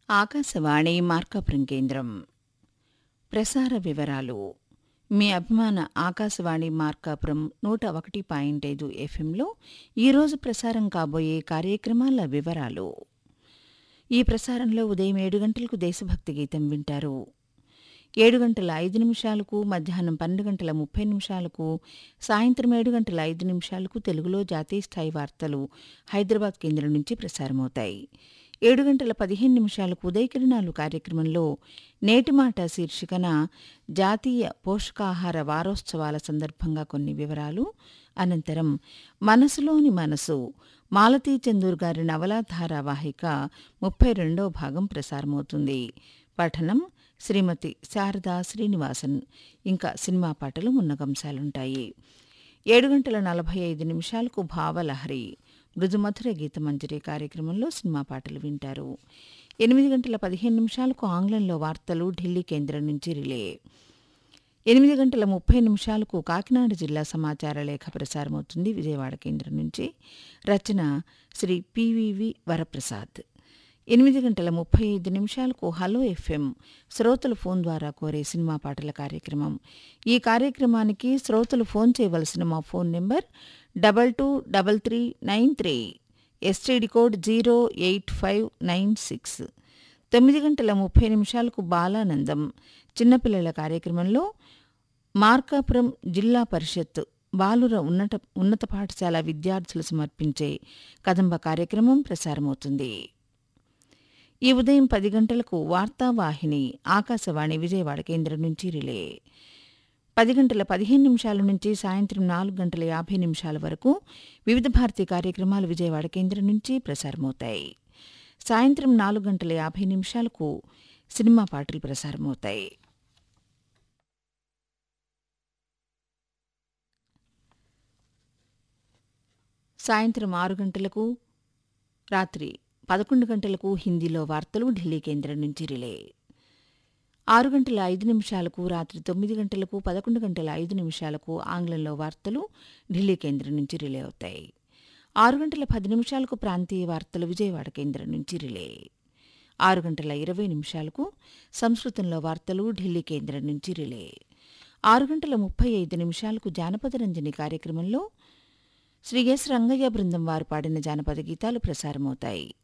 ఆకాశవాణి మార్కాపురం కేంద్రం ప్రసార వివరాలు మీ అభిమాన ఆకాశవాణి మార్కాపురం నూట ఒకటి పాయింట్ ఐదు ఎఫ్ఎంలో ఈరోజు ప్రసారం కాబోయే కార్యక్రమాల వివరాలు ఈ ప్రసారంలో ఉదయం ఏడు గంటలకు దేశభక్తి గీతం వింటారు ఏడు గంటల ఐదు నిమిషాలకు మధ్యాహ్నం పన్నెండు గంటల ముప్పై నిమిషాలకు సాయంత్రం ఏడు గంటల ఐదు నిమిషాలకు తెలుగులో జాతీయ స్థాయి వార్తలు హైదరాబాద్ కేంద్రం నుంచి ప్రసారమవుతాయి ఏడు గంటల పదిహేను నిమిషాలకు ఉదయకిరణాలు కార్యక్రమంలో నేటి మాట శీర్షికన జాతీయ పోషకాహార వారోత్సవాల సందర్భంగా కొన్ని వివరాలు అనంతరం మనసులోని మనసు మాలతీ చందూర్ గారి నవలా ధారావాహిక ముప్పై రెండో భాగం ప్రసారమవుతుంది పఠనం శ్రీమతి శారదా శ్రీనివాసన్ ఇంకా సినిమా పాటలు మున్నగంశాలుంటాయి ఏడు గంటల నలభై ఐదు నిమిషాలకు భావలహరి మృదుమధుర గీతమంజరి కార్యక్రమంలో సినిమా పాటలు వింటారు ఎనిమిది గంటల పదిహేను నిమిషాలకు ఆంగ్లంలో వార్తలు ఢిల్లీ కేంద్రం నుంచి రిలే ఎనిమిది గంటల ముప్పై నిమిషాలకు కాకినాడ జిల్లా సమాచార లేఖ ప్రసారమవుతుంది విజయవాడ కేంద్రం నుంచి రచన శ్రీ పివివి వరప్రసాద్ ఎనిమిది గంటల ముప్పై ఐదు నిమిషాలకు హలో ఎఫ్ఎం శ్రోతలు ఫోన్ ద్వారా కోరే సినిమా పాటల కార్యక్రమం ఈ కార్యక్రమానికి శ్రోతలు ఫోన్ చేయవలసిన మా phone number double two double three nine three STD code zero eight five nine six తొమ్మిది గంటల ముప్పై నిమిషాలకు బాలానందం చిన్నపిల్లల కార్యక్రమంలో మార్కాపురం జిల్లా పరిషత్ బాలుర ఉన్నత ఉన్నత పాఠశాల విద్యార్థులు సమర్పించే కదంబ కార్యక్రమం ప్రసారమవుతుంది ఈ ఉదయం పది గంటలకు వార్తావాహిని ఆకాశవాణి విజయవాడ కేంద్రం నుంచి రిలే పది గంటల పదిహేను నిమిషాల నుంచి సాయంత్రం నాలుగు గంటల యాభై నిమిషాల వరకు వివిధ భారతీ కార్యక్రమాలు విజయవాడ కేంద్రం నుంచి ప్రసారమవుతాయి సాయంత్రం నాలుగు గంటల యాభై నిమిషాలకు సినిమా పాటలు ప్రసారమవుతాయి సాయంత్రం ఆరు గంటలకు రాత్రి పదకొండు గంటలకు హిందీలో వార్తలు ఢిల్లీ కేంద్రం నుంచి రిలే ఆరు గంటల ఐదు నిమిషాలకు రాత్రి తొమ్మిది గంటలకు పదకొండు గంటల ఐదు నిమిషాలకు ఆంగ్లంలో వార్తలు ఢిల్లీ కేంద్రం నుంచి రిలే అవుతాయి ఆరు గంటల పది నిమిషాలకు ప్రాంతీయ వార్తలు విజయవాడ కేంద్రం నుంచి రిలే ఆరు గంటల ఇరవై నిమిషాలకు సంస్కృతంలో వార్తలు ఢిల్లీ కేంద్రం నుంచి రిలే ఆరు గంటల ముప్పై ఐదు నిమిషాలకు జానపద రంజని కార్యక్రమంలో శ్రీ ఎస్ రంగయ్య బృందం వారు పాడిన జానపద గీతాలు ప్రసారమవుతాయి